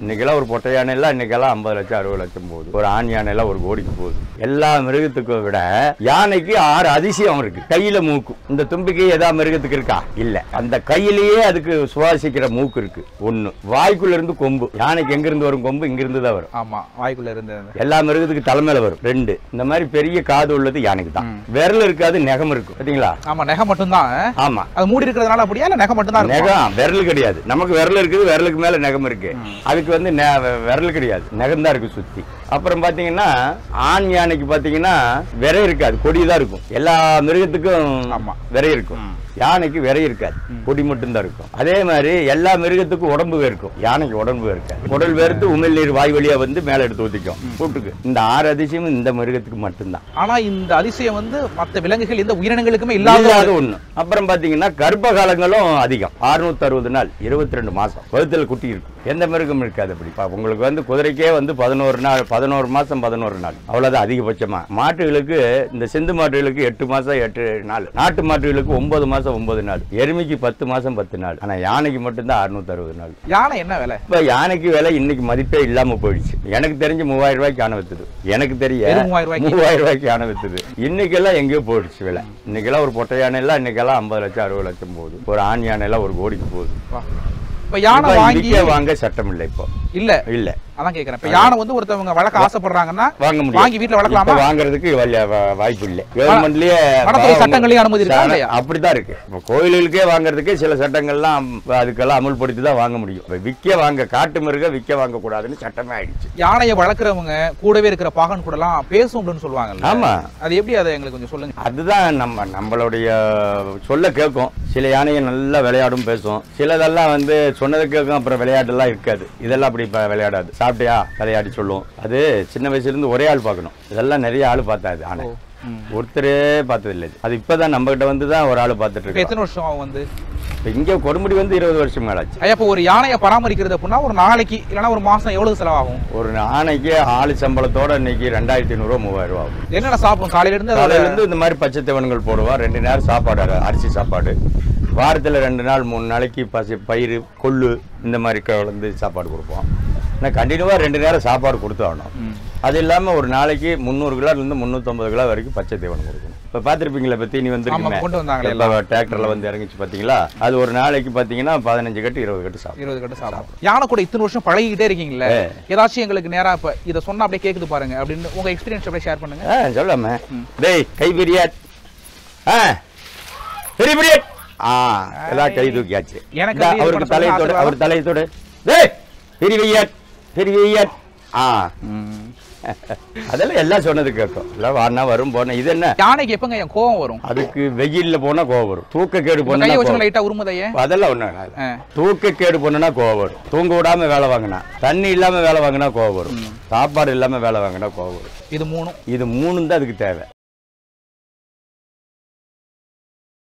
இன்னைக்கெல்லாம் ஒரு பொட்டை யானை எல்லாம் இன்னைக்கெல்லாம் ஐம்பது லட்சம் அறுபது லட்சம் போகுது ஒரு ஆண் யானை எல்லாம் ஒரு கோடிக்கு போகுது எல்லா மிருகத்துக்கும் விட யானைக்கு ஆறு அதிசயம் இருக்கு கையில மூக்கு இந்த தும்பிக்கை ஏதா மிருகத்துக்கு இருக்கா இல்ல அந்த கையிலேயே அதுக்கு சுவாசிக்கிற மூக்கு இருக்கு ஒண்ணு வாய்க்குள்ள இருந்து கொம்பு யானைக்கு எங்க இருந்து வரும் கொம்பு இங்க இருந்து தான் வரும் ஆமா வாய்க்குள்ள இருந்து எல்லா மிருகத்துக்கு தலைமையில வரும் ரெண்டு இந்த மாதிரி பெரிய காது உள்ளது யானைக்கு தான் விரல் இருக்காது நகம் இருக்கும் பாத்தீங்களா ஆமா நெகம் மட்டும்தான் ஆமா அது மூடி இருக்கிறதுனால அப்படியா இல்ல நெகம் மட்டும் தான் இருக்கும் நகம் விரல் கிடையாது நமக்கு விரல் இருக்குது விரலுக்கு மேல நகம் இருக்கு அதுக்கு வந்து நெ- விரல் கிடையாது நகம் தான் இருக்கு சுத்தி அப்புறம் பாத்தீங்கன்னா ஆண் யானைக்கு பாத்தீங்கன்னா விரை இருக்காது கொடி தான் இருக்கும் எல்லா மிருகத்துக்கும் ஆமா. விரை இருக்கும் யானைக்கு விரை இருக்காது கொடி மட்டும் தான் இருக்கும் அதே மாதிரி எல்லா மிருகத்துக்கும் உடம்பு வேர்க்கும் யானைக்கு உடம்பு வேர்க்காது உடல் வேர்த்து உமிழ் நீர் வாய் வழியா வந்து மேல எடுத்து ஊத்திக்கும் கூட்டுக்கு இந்த ஆறு அதிசயமும் இந்த மிருகத்துக்கு மட்டும்தான் ஆனா இந்த அதிசயம் வந்து மத்த விலங்குகள் எந்த உயிரினங்களுக்குமே இல்லாத இல்லாத ஒண்ணு அப்புறம் பாத்தீங்கன்னா கர்ப்ப காலங்களும் அதிகம் 660 அறுபது நாள் இருபத்தி ரெண்டு மாசம் வகுத்துல குட்டி இருக்கும் எந்த மிருகம் இருக்காது அப்படி இப்ப உங்களுக்கு வந்து குதிரைக்கே வந்து பதினோரு நாள் பதினோரு மாசம் பதினோரு நாள் அவ்வளவுதான் அதிகபட்சமா மாட்டுகளுக்கு இந்த சிந்து மாட்டுகளுக்கு எட்டு மாசம் எட்டு நாள் நாட்டு மாட்டுகளுக்கு ஒன்பது மாசம் ஒன்பது நாள் எருமைக்கு பத்து மாசம் பத்து நாள் ஆனா யானைக்கு மட்டும்தான் 660 அறுபது நாள் யானை என்ன விலை இப்ப யானைக்கு விலை இன்னைக்கு மதிப்பே இல்லாம போயிடுச்சு எனக்கு தெரிஞ்சு மூவாயிரம் ரூபாய்க்கு யானை வித்துது எனக்கு தெரிய வெறும் மூவாயிரம் ரூபாய்க்கு? மூவாயிரம் ரூபாய்க்கு யானை வித்துது இன்னைக்கெல்லாம் எங்கேயோ போயிடுச்சு விலை இன்னைக்கெல்லாம் ஒரு பொட்டை யானை எல்லாம் இன்னைக்கெல்லாம் ஐம்பது லட்சம் அறுபது லட்சம் போகுது ஒரு ஆண் யானை எல்லாம் ஒரு கோடிக்கு போகுது வா. இப்ப யானை இப்ப வாங்கி இதுக்கே வாங்க சட்டம் இல்லை இப்போ இல்ல இல்ல அதான் கேக்குறேன் இப்ப யானை வந்து ஒருத்தவங்க வளர்க்க ஆசைப்படுறாங்கன்னா வாங்க முடியும் வாங்கி வீட்டுல வளர்க்கலாமா இப்ப வாங்குறதுக்கு வல்ல- வ- வாய்ப்பு இல்லை கவர்மெண்ட்லயே வனத்துறை சட்டங்களையும் அனுமதி இருக்கா இல்லையா? அப்படிதான் இருக்கு இப்ப கோயில்களுக்கே வாங்குறதுக்கு சில சட்டங்கள்லாம் அதுக்கெல்லாம் அமுல்படுத்தி தான் வாங்க முடியும் இப்ப விக்க வாங்க காட்டு மிருகம் விக்க வாங்க கூடாதுன்னு சட்டமே ஆயிடுச்சு யானையை வளர்க்குறவங்க கூடவே இருக்கிற பாகன் கூட எல்லாம் பேசும் அப்படின்னு சொல்லுவாங்கல்ல ஆமா அது எப்படி அதை எங்களுக்கு கொஞ்சம் சொல்லுங்க அதுதான் நம்ம நம்மளுடைய சொல்ல கேட்கும் சில யானைகள் நல்லா விளையாடும் பேசும் சிலதெல்லாம் வந்து சொன்னதை கேட்கும் அப்புறம் விளையாட்டுலாம் இருக்காது இதெல்லாம் அப்படி இப்ப விளையாடாது சாப்பிட்டியா விளையாடி சொல்லும் அது சின்ன வயசுல இருந்து ஒரே ஆள் பார்க்கணும் இதெல்லாம் நிறைய ஆள் பார்த்தா இது ஆனை ஒருத்தரே பார்த்தது இல்லை இது. அது இப்பதான் நம்ம கிட்ட வந்து தான் ஒரு ஆள் பார்த்துட்டு இப்ப இருக்கு எத்தனை வருஷம் ஆகும் வந்து இப்ப இங்க கொடுமுடி வந்து இருபது வருஷம் மேலாச்சு ஐயா இப்ப ஒரு யானையை பராமரிக்கிறது அப்படின்னா ஒரு நாளைக்கு இல்லைன்னா ஒரு மாசம் எவ்வளவு செலவாகும் ஒரு ஆணைக்கு ஆள் சம்பளத்தோட இன்னைக்கு ரெண்டாயிரத்தி ஐநூறுரூவா மூவாயிரம் ரூபா ஆகும் என்னென்ன சாப்பிடும் காலையில இருந்து அதோட காலையில இருந்து இந்த மாதிரி பச்சை தவன்கள் போடுவா ரெண்டு நேரம் சாப்பாடு அரி- அரிசி சாப்பாடு வாரத்துல ரெண்டு நாள் மூணு நாளைக்கு பசி பயிறு கொள்ளு இந்த மாதிரி கலந்து சாப்பாடு கொடுப்போம் ஆனால் கண்டினியூவா ரெண்டு நேரம் சாப்பாடு கொடுத்து ஆகணும் ம். அது இல்லாம ஒரு நாளைக்கு முந்நூறு கிலோல இருந்து முந்நூற்றம்பது கிலோ வரைக்கும் பச்சை தீவனம் கொடுக்கணும் இப்போ பார்த்துருப்பீங்களா இப்போ தீனி ஆமா, கொண்டு வந்தாங்களே வந்து டிராக்டர்ல வந்து இறங்கிச்சு பார்த்தீங்களா அது ஒரு நாளைக்கு பார்த்தீங்கன்னா பதினஞ்சு கட்டு இருபது கட்டு சாப்பிடும் இருபது கட்டு சாப்பிடும் யானை கூட இத்தனை வருஷம் பழகிக்கிட்டே இருக்கீங்களே ஏதாச்சும் எங்களுக்கு நேரா இப்ப இதை சொன்னா அப்படியே கேக்குது பாருங்க அப்படின்னு உங்க எக்ஸ்பீரியன்ஸ் அப்படியே ஷேர் பண்ணுங்க ஆ சொல்லாம டேய் கை பிரியாட் ஆ பெரிய பிரியாட் ஆ எல்லாம் கை தூக்கியாச்சு எனக்கு இந்தா, வந்து இது அவருக்கு பண்ண தலையை சொன்னா தொடு ஆசீர்வாதம். அவர் தலையை தொடு டேய் பெரிய பிரியாட் பெரிய பிரியாட் ஆ அதெல்லாம் எல்லாம் சொன்னது கேட்கும் எல்லாம் வானா வரும் போன இது என்ன யானைக்கு எப்பங்க என் கோவம் வரும் அதுக்கு வெயில்ல போனா கோவம் வரும் தூக்க கேடு இப்ப கையை வச்சு போனா லைட்டா உருமுதையே அதெல்லாம் ஒண்ணு வேணாம். ஆ. தூக்க கேடு பண்ணுனா கோவம் வரும் தூங்க விடாம வேலை வாங்கினா தண்ணி இல்லாம வேலை வாங்கினா கோவம் வரும் சாப்பாடு இல்லாம வேலை வாங்கினா கோவம் வரும் இது மூணும் இது மூணும் தான் அதுக்கு தேவை